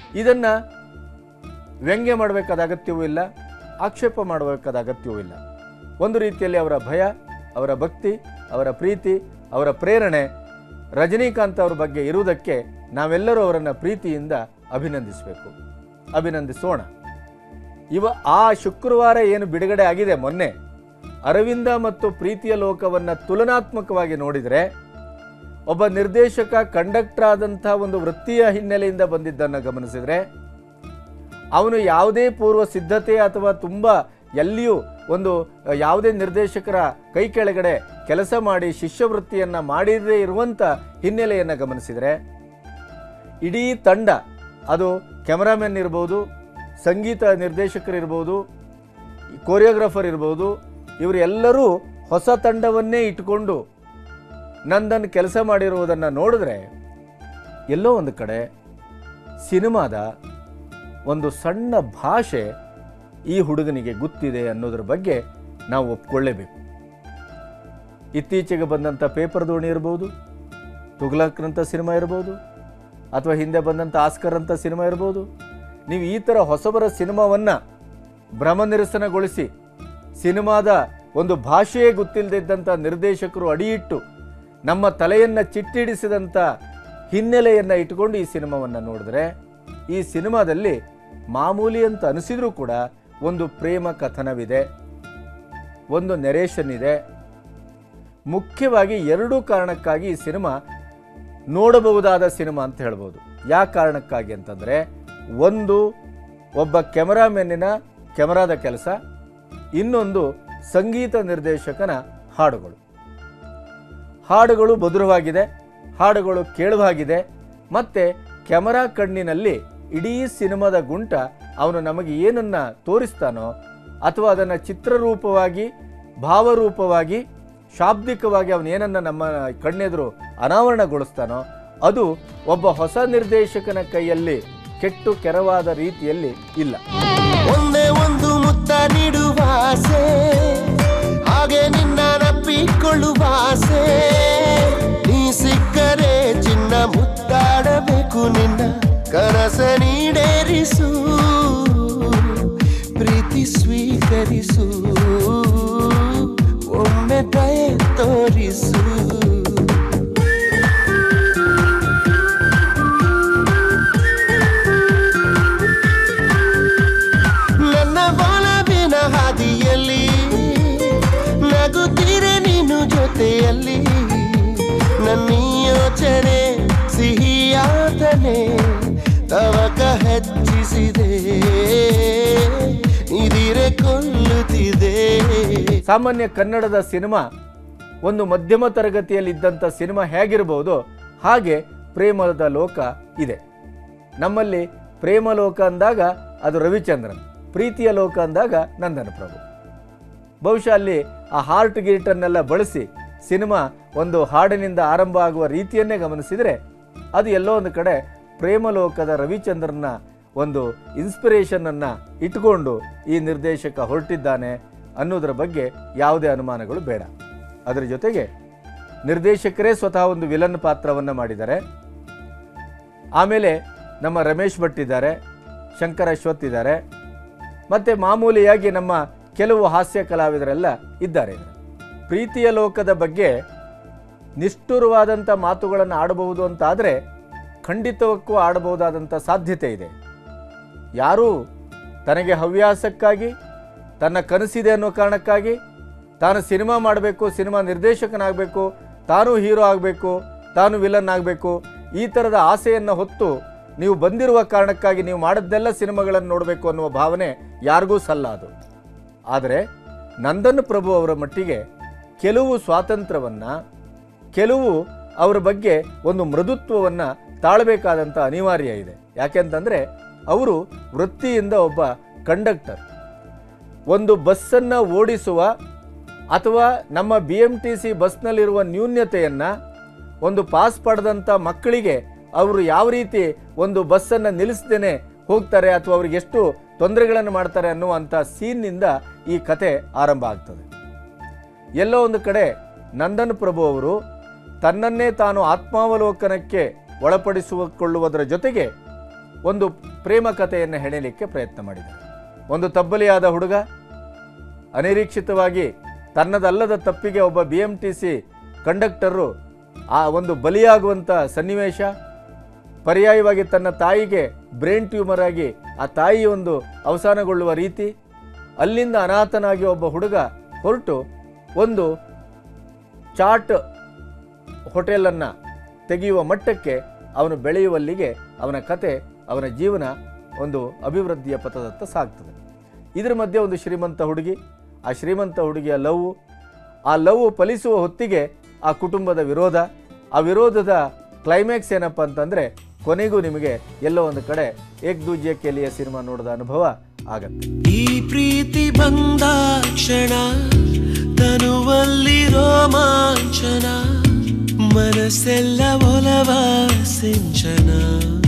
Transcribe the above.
ಇದನ್ನು ವ್ಯಂಗ್ಯ ಮಾಡಬೇಕಾದ ಅಗತ್ಯವೂ ಇಲ್ಲ ಆಕ್ಷೇಪ ಮಾಡಬೇಕಾದ ಅಗತ್ಯವೂ ಇಲ್ಲ ಒಂದು ರೀತಿಯಲ್ಲಿ ಅವರ ಭಯ ಅವರ ಭಕ್ತಿ ಅವರ ಪ್ರೀತಿ ಅವರ ಪ್ರೇರಣೆ ರಜನಿಕಾಂತ್ ಅವ್ರ ಬಗ್ಗೆ ಇರುವುದಕ್ಕೆ ನಾವೆಲ್ಲರೂ ಅವರನ್ನು ಪ್ರೀತಿಯಿಂದ ಅಭಿನಂದಿಸಬೇಕು ಅಭಿನಂದಿಸೋಣ ಇವ ಆ ಶುಕ್ರವಾರ ಏನು ಬಿಡುಗಡೆ ಆಗಿದೆ ಮೊನ್ನೆ ಅರವಿಂದ ಮತ್ತು ಪ್ರೀತಿಯ ಲೋಕವನ್ನು ತುಲನಾತ್ಮಕವಾಗಿ ನೋಡಿದರೆ ಒಬ್ಬ ನಿರ್ದೇಶಕ ಕಂಡಕ್ಟರ್ ಆದಂಥ ಒಂದು ವೃತ್ತಿಯ ಹಿನ್ನೆಲೆಯಿಂದ ಬಂದಿದ್ದನ್ನು ಗಮನಿಸಿದರೆ ಅವನು ಯಾವುದೇ ಪೂರ್ವ ಸಿದ್ಧತೆ ಅಥವಾ ತುಂಬ ಎಲ್ಲಿಯೂ ಒಂದು ಅ, ಯಾವುದೇ ನಿರ್ದೇಶಕರ ಕೈ ಕೆಳಗಡೆ ಕೆಲಸ ಮಾಡಿ ಶಿಷ್ಯವೃತ್ತಿಯನ್ನು ಮಾಡಿದೇ ಇರುವಂಥ ಹಿನ್ನೆಲೆಯನ್ನು ಗಮನಿಸಿದರೆ ಇಡೀ ತಂಡ ಅದು ಕ್ಯಾಮರಾಮನ್ ಇರ್ಬೋದು ಸಂಗೀತ ನಿರ್ದೇಶಕರಿರ್ಬೋದು ಕೋರಿಯೋಗ್ರಾಫರ್ ಇರ್ಬೋದು ಇವರೆಲ್ಲರೂ ಹೊಸ ತಂಡವನ್ನೇ ಇಟ್ಕೊಂಡು ನಂದನ್ ಕೆಲಸ ಮಾಡಿರುವುದನ್ನು ನೋಡಿದ್ರೆ ಎಲ್ಲೋ ಒಂದು ಕಡೆ ಸಿನಿಮಾದ ಒಂದು ಸಣ್ಣ ಭಾಷೆ ಈ ಹುಡುಗನಿಗೆ ಗೊತ್ತಿದೆ ಅನ್ನೋದ್ರ ಬಗ್ಗೆ ನಾವು ಒಪ್ಕೊಳ್ಳೇಬೇಕು ಇತ್ತೀಚೆಗೆ ಬಂದಂಥ ಪೇಪರ್ ದೋಣಿ ಇರ್ಬೋದು ತುಗ್ಲಕ್ನಂಥ ಸಿನಿಮಾ ಇರ್ಬೋದು ಅಥವಾ ಹಿಂದೆ ಬಂದಂಥ ಆಸ್ಕರ್ ಅಂತ ಸಿನಿಮಾ ಇರ್ಬೋದು ನೀವು ಈ ಥರ ಹೊಸಬರ ಸಿನಿಮಾವನ್ನು ಭ್ರಮನಿರಸನಗೊಳಿಸಿ ಸಿನಿಮಾದ ಒಂದು ಭಾಷೆಯೇ ಗೊತ್ತಿಲ್ಲದಿದ್ದಂಥ ನಿರ್ದೇಶಕರು ಅಡಿಯಿಟ್ಟು ನಮ್ಮ ತಲೆಯನ್ನು ಚಿಟ್ಟಿಡಿಸಿದಂಥ ಹಿನ್ನೆಲೆಯನ್ನು ಇಟ್ಕೊಂಡು ಈ ಸಿನಿಮಾವನ್ನು ನೋಡಿದ್ರೆ ಈ ಸಿನಿಮಾದಲ್ಲಿ ಮಾಮೂಲಿ ಅಂತ ಅನಿಸಿದ್ರೂ ಕೂಡ ಒಂದು ಪ್ರೇಮ ಕಥನವಿದೆ ಒಂದು ನೆರೇಷನ್ ಇದೆ ಮುಖ್ಯವಾಗಿ ಎರಡೂ ಕಾರಣಕ್ಕಾಗಿ ಈ ಸಿನಿಮಾ ನೋಡಬಹುದಾದ ಸಿನಿಮಾ ಅಂತ ಹೇಳ್ಬೋದು ಯಾವ ಕಾರಣಕ್ಕಾಗಿ ಅಂತಂದರೆ ಒಂದು ಒಬ್ಬ ಕೆಮರಾಮೆನ್ನಿನ ಕೆಮರಾದ ಕೆಲಸ ಇನ್ನೊಂದು ಸಂಗೀತ ನಿರ್ದೇಶಕನ ಹಾಡುಗಳು ಹಾಡುಗಳು ಮಧುರವಾಗಿದೆ ಹಾಡುಗಳು ಕೇಳುವಾಗಿದೆ ಮತ್ತು ಕೆಮರಾ ಕಣ್ಣಿನಲ್ಲಿ ಇಡೀ ಸಿನಿಮಾದ ಗುಂಟ ಅವನು ನಮಗೆ ಏನನ್ನ ತೋರಿಸ್ತಾನೋ ಅಥವಾ ಅದನ್ನು ಚಿತ್ರರೂಪವಾಗಿ ಭಾವರೂಪವಾಗಿ ಶಾಬ್ದಿಕವಾಗಿ ಅವನು ಏನನ್ನ ನಮ್ಮ ಕಣ್ಣೆದುರು ಅನಾವರಣಗೊಳಿಸ್ತಾನೋ ಅದು ಒಬ್ಬ ಹೊಸ ನಿರ್ದೇಶಕನ ಕೈಯಲ್ಲಿ ಕೆಟ್ಟು ಕೆರವಾದ ರೀತಿಯಲ್ಲಿ ಇಲ್ಲ ಒಂದೇ ಒಂದು ಮುತ್ತ ನೀಡುವ ಆಸೆ ಹಾಗೆ ನಿನ್ನ ನಪ್ಪಿಕೊಳ್ಳುವ ಆಸೆ ನೀ ಸಿಕ್ಕರೆ ಚಿನ್ನ ಮುತ್ತಾಡಬೇಕು ನಿನ್ನ ಕನಸ ನೀಡೇರಿಸು ಪ್ರೀತಿ ಸ್ವೀಕರಿಸು ಒಮ್ಮೆ ದಯೆ ತೋರಿಸು ನನ್ನ ಒಲವಿನ ಹಾದಿಯಲ್ಲಿ ನಗುತ್ತೀರೆ ನೀನು ಜೊತೆಯಲ್ಲಿ ನನ್ನ ಯೋಚನೆ ಸಿಹಿಯಾತನೆ ತವಕ ಹೆಚ್ಚಿಸಿದೆ ನಿದಿರೆ ಕೊಲ್ಲುತ್ತಿದೆ ಸಾಮಾನ್ಯ ಕನ್ನಡದ ಸಿನಿಮಾ ಒಂದು ಮಧ್ಯಮ ತರಗತಿಯಲ್ಲಿದ್ದಂಥ ಸಿನಿಮಾ ಹೇಗಿರ್ಬೋದು ಹಾಗೆ ಪ್ರೇಮದ ಲೋಕ ಇದೆ ನಮ್ಮಲ್ಲಿ ಪ್ರೇಮ ಲೋಕ ಅಂದಾಗ ಅದು ರವಿಚಂದ್ರನ್ ಪ್ರೀತಿಯ ಲೋಕ ಅಂದಾಗ ನಂದನ ಪ್ರಭು ಬಹುಶಃ ಅಲ್ಲಿ ಆ ಹಾರ್ಟ್ ಗೀಟನ್ನೆಲ್ಲ ಬಳಸಿ ಸಿನಿಮಾ ಒಂದು ಹಾಡಿನಿಂದ ಆರಂಭ ಆಗುವ ರೀತಿಯನ್ನೇ ಗಮನಿಸಿದರೆ ಅದು ಎಲ್ಲೋ ಒಂದು ಕಡೆ ಪ್ರೇಮಲೋಕದ ರವಿಚಂದ್ರನ್ನ ಒಂದು ಇನ್ಸ್ಪಿರೇಷನನ್ನು ಇಟ್ಕೊಂಡು ಈ ನಿರ್ದೇಶಕ ಹೊರಟಿದ್ದಾನೆ ಅನ್ನೋದರ ಬಗ್ಗೆ ಯಾವುದೇ ಅನುಮಾನಗಳು ಬೇಡ ಅದರ ಜೊತೆಗೆ ನಿರ್ದೇಶಕರೇ ಸ್ವತಃ ಒಂದು ವಿಲನ್ ಪಾತ್ರವನ್ನು ಮಾಡಿದ್ದಾರೆ ಆಮೇಲೆ ನಮ್ಮ ರಮೇಶ್ ಭಟ್ ಇದ್ದಾರೆ ಶಂಕರ್ ಅಶ್ವಥ್ ಇದ್ದಾರೆ ಮತ್ತು ಮಾಮೂಲಿಯಾಗಿ ನಮ್ಮ ಕೆಲವು ಹಾಸ್ಯ ಕಲಾವಿದರೆಲ್ಲ ಇದ್ದಾರೆ ಇದರಲ್ಲಿ. ಪ್ರೀತಿಯ ಲೋಕದ ಬಗ್ಗೆ ನಿಷ್ಠುರವಾದಂಥ ಮಾತುಗಳನ್ನು ಆಡಬಹುದು ಅಂತಾದರೆ ಖಂಡಿತವಕ್ಕೂ ಆಡಬಹುದಾದಂಥ ಸಾಧ್ಯತೆ ಇದೆ ಯಾರೂ ತನಗೆ ಹವ್ಯಾಸಕ್ಕಾಗಿ ತನ್ನ ಕನಸಿದೆ ಅನ್ನೋ ಕಾರಣಕ್ಕಾಗಿ ತಾನು ಸಿನಿಮಾ ಮಾಡಬೇಕು ಸಿನಿಮಾ ನಿರ್ದೇಶಕನಾಗಬೇಕು ತಾನು ಹೀರೋ ಆಗಬೇಕು ತಾನು ವಿಲನ್ ಆಗಬೇಕು ಈ ಥರದ ಆಸೆಯನ್ನು ಹೊತ್ತು ನೀವು ಬಂದಿರುವ ಕಾರಣಕ್ಕಾಗಿ ನೀವು ಮಾಡಿದ್ದೆಲ್ಲ ಸಿನಿಮಾಗಳನ್ನು ನೋಡಬೇಕು ಅನ್ನುವ ಭಾವನೆ ಯಾರಿಗೂ ಸಲ್ಲ ಅದು ಆದರೆ ನಂದನ್ ಪ್ರಭು ಅವರ ಮಟ್ಟಿಗೆ ಕೆಲವು ಸ್ವಾತಂತ್ರ್ಯವನ್ನು ಕೆಲವು ಅವರ ಬಗ್ಗೆ ಒಂದು ಮೃದುತ್ವವನ್ನು ತಾಳಬೇಕಾದಂಥ ಅನಿವಾರ್ಯ ಇದೆ ಯಾಕೆಂತಂದರೆ ಅವರು ವೃತ್ತಿಯಿಂದ ಒಬ್ಬ ಕಂಡಕ್ಟರ್ ಒಂದು ಬಸ್ಸನ್ನು ಓಡಿಸುವ ಅಥವಾ ನಮ್ಮ ಬಿ ಎಮ್ ಟಿ ಸಿ ಬಸ್ನಲ್ಲಿರುವ ನ್ಯೂನ್ಯತೆಯನ್ನು ಒಂದು ಪಾಸ್ ಪಡೆದಂಥ ಮಕ್ಕಳಿಗೆ ಅವರು ಯಾವ ರೀತಿ ಒಂದು ಬಸ್ಸನ್ನು ನಿಲ್ಲಿಸ್ದೇನೆ ಹೋಗ್ತಾರೆ ಅಥವಾ ಅವ್ರಿಗೆ ಎಷ್ಟು ತೊಂದರೆಗಳನ್ನು ಮಾಡ್ತಾರೆ ಅನ್ನುವಂಥ ಸೀನ್ನಿಂದ ಈ ಕತೆ ಆರಂಭ ಆಗ್ತದೆ ಎಲ್ಲೋ ಒಂದು ಕಡೆ ನಂದನ್ ಪ್ರಭು ಅವರು ತನ್ನನ್ನೇ ತಾನು ಆತ್ಮಾವಲೋಕನಕ್ಕೆ ಒಳಪಡಿಸಿಕೊಳ್ಳುವುದರ ಜೊತೆಗೆ ಒಂದು ಪ್ರೇಮ ಕಥೆಯನ್ನು ಹೆಣೆಯಲಿಕ್ಕೆ ಪ್ರಯತ್ನ ಮಾಡಿದ್ದಾರೆ ಒಂದು ತಬ್ಬಲಿಯಾದ ಹುಡುಗ ಅನಿರೀಕ್ಷಿತವಾಗಿ ತನ್ನದಲ್ಲದ ತಪ್ಪಿಗೆ ಒಬ್ಬ B M T C conductor ಆ ಒಂದು ಬಲಿಯಾಗುವಂಥ ಸನ್ನಿವೇಶ ಪರ್ಯಾಯವಾಗಿ ತನ್ನ ತಾಯಿಗೆ ಬ್ರೈನ್ ಟ್ಯೂಮರ್ ಆಗಿ ಆ ತಾಯಿ ಒಂದು ಅವಸಾನಗೊಳ್ಳುವ ರೀತಿ ಅಲ್ಲಿಂದ ಅನಾಥನಾಗಿ ಒಬ್ಬ ಹುಡುಗ ಹೊರಟು ಒಂದು ಚಾಟ್ ಹೋಟೆಲನ್ನು ತೆಗೆಯುವ ಮಟ್ಟಕ್ಕೆ ಅವನು ಬೆಳೆಯುವಲ್ಲಿಗೆ ಅವನ ಕತೆ ಅವನ ಜೀವನ ಒಂದು ಅಭಿವೃದ್ಧಿಯ ಪಥದತ್ತ ಸಾಗ್ತದೆ ಇದರ ಮಧ್ಯೆ ಒಂದು ಶ್ರೀಮಂತ ಹುಡುಗಿ ಆ ಶ್ರೀಮಂತ ಹುಡುಗಿಯ ಲವ್ ಆ ಲವ್ ಫಲಿಸುವ ಹೊತ್ತಿಗೆ ಆ ಕುಟುಂಬದ ವಿರೋಧ ಆ ವಿರೋಧದ ಕ್ಲೈಮ್ಯಾಕ್ಸ್ ಏನಪ್ಪ ಅಂತಂದರೆ ಕೊನೆಗೂ ನಿಮಗೆ ಎಲ್ಲೋ ಒಂದು ಕಡೆ ಏಕ್ ದೂಜಿಯ ಕೆಲಿಯ ಸಿನಿಮಾ ನೋಡಿದ ಅನುಭವ ಆಗತ್ತೆ ಈ ಪ್ರೀತಿ ಬಂದ ಕ್ಷಣ ತನುವಲ್ಲಿ ರೋಮಾಂಚನ ಮನಸ್ಸೆಲ್ಲ ಒಲವ ಸಿಂಚನ